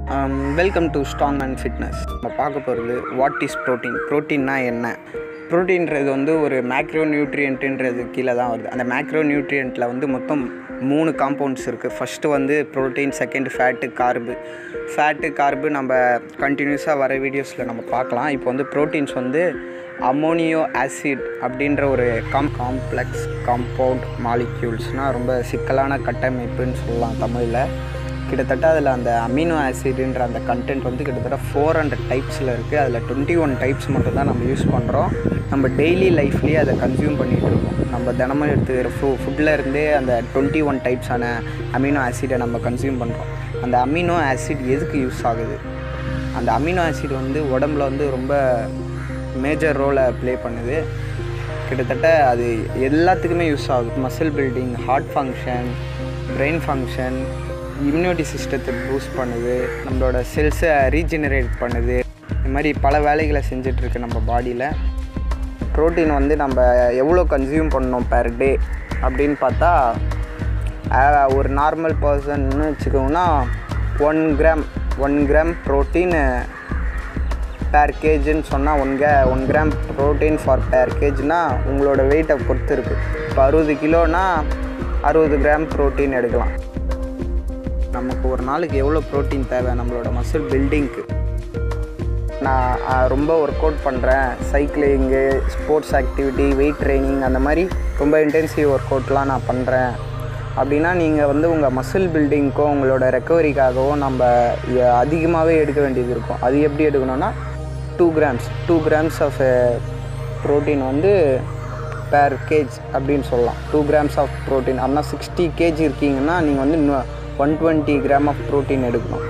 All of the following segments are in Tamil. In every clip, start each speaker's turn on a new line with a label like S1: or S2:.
S1: welcome to strong and fitness நம்ம பார்க்க போகிறது வாட் இஸ் ப்ரோட்டீன் ப்ரோட்டீன்னா என்ன ப்ரோட்டீன்றது வந்து ஒரு மேக்ரோ நியூட்ரியன்ட்டுன்றது கீழே தான் வருது அந்த மேக்ரோ நியூட்ரியண்ட்டில் வந்து மொத்தம் மூணு காம்பவுண்ட்ஸ் இருக்குது ஃபஸ்ட்டு வந்து protein second fat carb fat carb நம்ம கண்டினியூஸாக வர வீடியோஸில் நம்ம பார்க்கலாம் இப்போ வந்து ப்ரோட்டீன்ஸ் வந்து அமோனியோ ஆசிட் அப்படின்ற ஒரு காம் காம்ப்ளெக்ஸ் காம்பவுண்ட் மாலிக்யூல்ஸ்னால் ரொம்ப சிக்கலான கட்டமைப்புன்னு சொல்லலாம் தமிழில் கிட்டத்தட்ட அதில் அந்த அமினோ ஆசிட்ன்ற அந்த கண்டென்ட் வந்து கிட்டத்தட்ட ஃபோர் ஹண்ட்ரட் டைப்ஸில் இருக்குது அதில் டுவெண்ட்டி ஒன் டைப்ஸ் மட்டும் தான் நம்ம யூஸ் பண்ணுறோம் நம்ம டெய்லி லைஃப்லேயே அதை கன்சியூம் பண்ணிகிட்டு இருக்கோம் நம்ம தினமும் எடுத்துக்கிற ஃபு ஃபுட்டில் இருந்தே அந்த டுவெண்ட்டி ஒன் டைப்ஸான அமினோ ஆசிடை நம்ம கன்சியூம் பண்ணுறோம் அந்த அமினோ ஆசிட் எதுக்கு யூஸ் ஆகுது அந்த அமினோ ஆசிட் வந்து உடம்புல வந்து ரொம்ப மேஜர் ரோலை ப்ளே பண்ணுது கிட்டத்தட்ட அது எல்லாத்துக்குமே யூஸ் ஆகுது muscle building heart function brain function immunity சிஸ்டத்தை பூஸ்ட் பண்ணுது நம்மளோட செல்ஸை ரீஜெனரேட் பண்ணுது இந்த மாதிரி பல வேலைகளை செஞ்சிட்ருக்கு நம்ம பாடியில் ப்ரோட்டீன் வந்து நம்ம எவ்வளோ கன்சியூம் பண்ணோம் பெர் டே அப்படின்னு பார்த்தா ஆஹ், ஒரு நார்மல் பர்சன்னு வச்சுக்கோங்கன்னா one gram one gram protein per கேஜின்னு சொன்னால் one K one gram protein for per கேஜ்னா உங்களோட வெயிட்டை பொறுத்து இருக்குது இப்போ அறுபது கிலோனா அறுபது கிராம் ப்ரோட்டீன் எடுக்கலாம் நமக்கு ஒரு நாளுக்கு எவ்வளோ ப்ரோட்டீன் தேவை நம்மளோட மசில் பில்டிங்க்கு நான் அஹ், ரொம்ப ஒர்க் அவுட் பண்ணுறேன் cycling sports activity weight training அந்த மாதிரி ரொம்ப இன்டென்சிவ் ஒர்க் அவுட்லாம் நான் பண்ணுறேன் அப்படின்னா நீங்கள் வந்து உங்கள் மசில் பில்டிங்க்கோ உங்களோட ரெக்கவரிக்காகவோ நம்ம அதிகமாகவே எடுக்க வேண்டியது இருக்கும் அது எப்படி எடுக்கணும்னா two grams two grams of protein வந்து பேர் கேஜ் அப்படின்னு சொல்லலாம் டூ கிராம்ஸ் ஆஃப் ப்ரோட்டீன் அப்படின்னா சிக்ஸ்டி கேஜி இருக்கீங்கன்னா நீங்கள் வந்து one twenty gram of protein எடுக்கணும்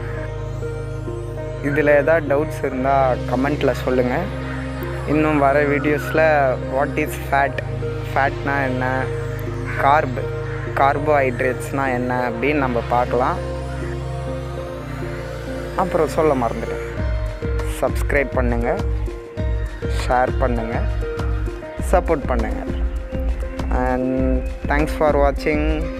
S1: இதில் ஏதாவது டவுட்ஸ் இருந்தால் கமெண்ட்டில் சொல்லுங்கள் இன்னும் வர வீடியோஸில் வாட் இஸ் ஃபேட் ஃபேட்னா என்ன கார்பு கார்போஹைட்ரேட்ஸ்னால் என்ன அப்படின்னு நம்ம பார்க்கலாம் அப்புறம் சொல்ல மறந்துட்டேன் சப்ஸ்கிரைப் பண்ணுங்கள் ஷேர் பண்ணுங்கள் சப்போர்ட் பண்ணுங்கள் அண்ட் தேங்க்ஸ் ஃபார் வாட்சிங்